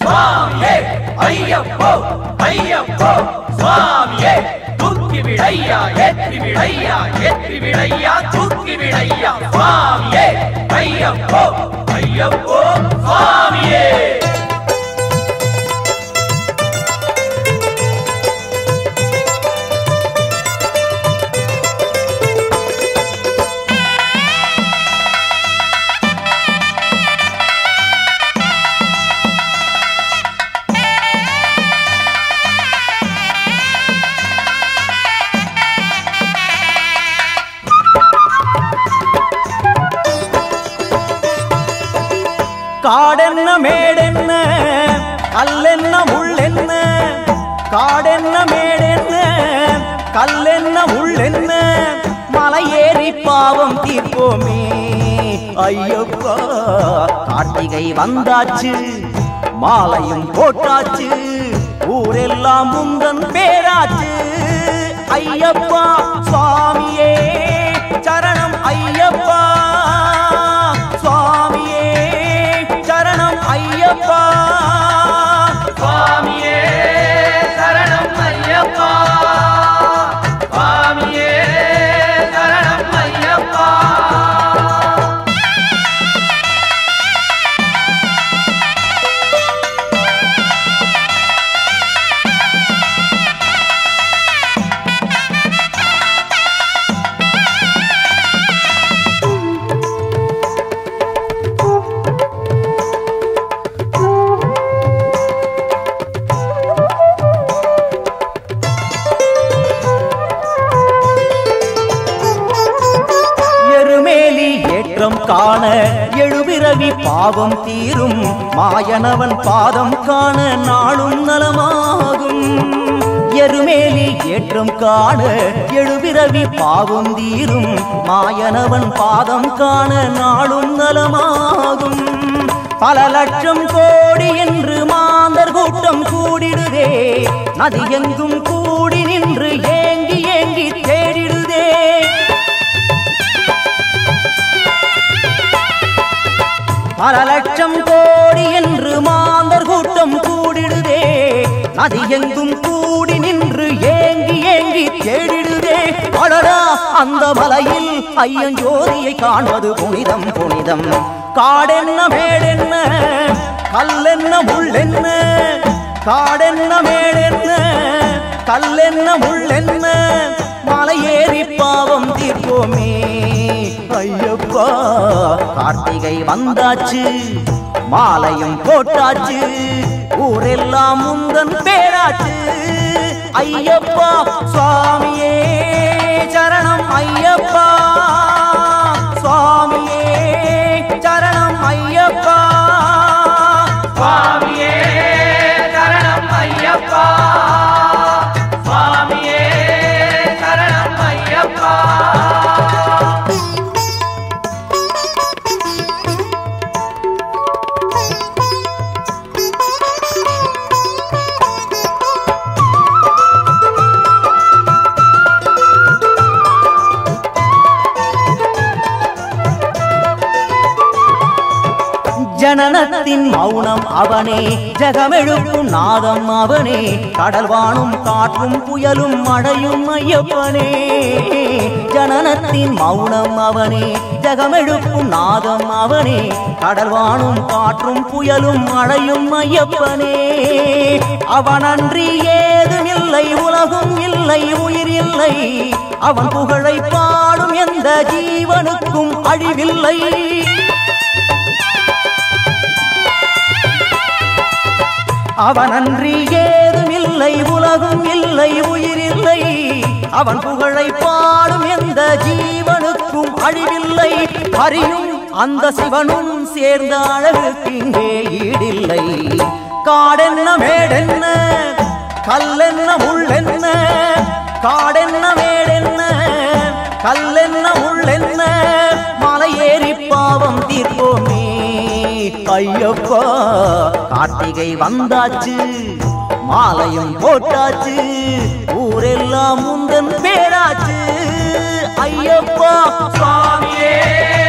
சுவாமியே ஐயப்போ ஐயப்போ சுவாமியே தூக்கி விடையா ஏற்றி விடையா ஏற்றி விடையா தூக்கி விடையா சுவாமியே ஐயப்போ ஐயப்போ சுவாமியே காடென்ன மேடென்ன கல்லென்ன முள்ளென்ன காடென்ன மேடென்ன கல்லென்ன முள்ளென்ன மலையேறி பாவம் தீர்ப்போமே ஐயப்பா கார்த்திகை வந்தாச்சு மாலையும் போட்டாச்சு ஊரெல்லாம் உந்தன் பேராச்சு ஐயப்பா சுவாமியே சரணம் ஐயப்பா சுவாமியே சரணம் ஐயப்பா சுவாமியே சரணம் ஐயப்பா சுவாமியே சரணம் ஐயப்பா எருமேலி ஏற்றம் காண எழுபிறவி பாவம் தீரும் மாயனவன் பாதம் காண நாளும் நலமாகும் எருமேலி ஏற்றம் காண எழுபிறவி பாவம் தீரும் மாயனவன் பாதம் காண நாளும் நலமாகும் பல லட்சம் கோடி என்று மாந்தர் கூட்டம் கூடிடுதே நதி எங்கும் கூடி நின்று ஏங்கி ஏங்கி தேடிடுதே பல லட்சம் கோடி என்று மாந்தர் கூட்டம் கூடிடுதே நதி எங்கும் கூடி நின்று ஏங்கி ஏங்கி தேடிடுதே அடடா அந்த மலையில் ஐயன் ஜோதியை காண்பது புனிதம் புனிதம் காடென்ன மேடென்ன கல்லென்ன முள்ளென்ன காடென்ன மேடென்ன கல்லென்ன முள்ளென்ன மலை ஏறி பாவம் தீர்ப்போமே ஐயப்பா கார்த்திகை வந்தாச்சு மாலையும் போட்டாச்சு ஊரெல்லாம் முந்தன் பேராச்சு ஐயப்பா சுவாமியே சரணம் ஐயப்பா சுவாமியே சரணம் ஐயப்பா சுவாமியே சரணம் ஐயப்பா சுவாமியே சரணம் ஐயப்பா ஜனனத்தின் மௌனம் அவனே ஜகமெழுப்பும் நாதம் அவனே கடல் வானும் காற்றும் புயலும் மழையும் ஐயப்பனே ஜனனத்தின் மௌனம் அவனே ஜகமெழுப்பும் நாதம் அவனே கடல் வானும் காற்றும் புயலும் மழையும் ஐயப்பனே அவனன்றி ஏதுமில்லை உலகும் இல்லை உயிர் இல்லை அவன் புகழை பாடும் எந்த ஜீவனுக்கும் அழிவில்லை அவனன்றி ஏதுமில்லை உலகும் இல்லை உயிர் இல்லை அவன் புகழை பாடும் எந்த ஜீவனுக்கும் அழிவில்லை அறியும் அந்த சிவனும் சேர்ந்த அழகுக்கு இங்கே ஈடில்லை காடென்ன மேடென்ன கல்லென்ன முள்ளென்ன காடென்ன மேடென்ன கல்லென்ன முள்ளென்ன மலை ஏறி பாவம் தீர்ப்போமே ஐயப்பா கார்த்திகை வந்தாச்சு மாலையும் போட்டாச்சு ஊரெல்லாம் முந்தன் பேராச்சு ஐயப்பா சுவாமியே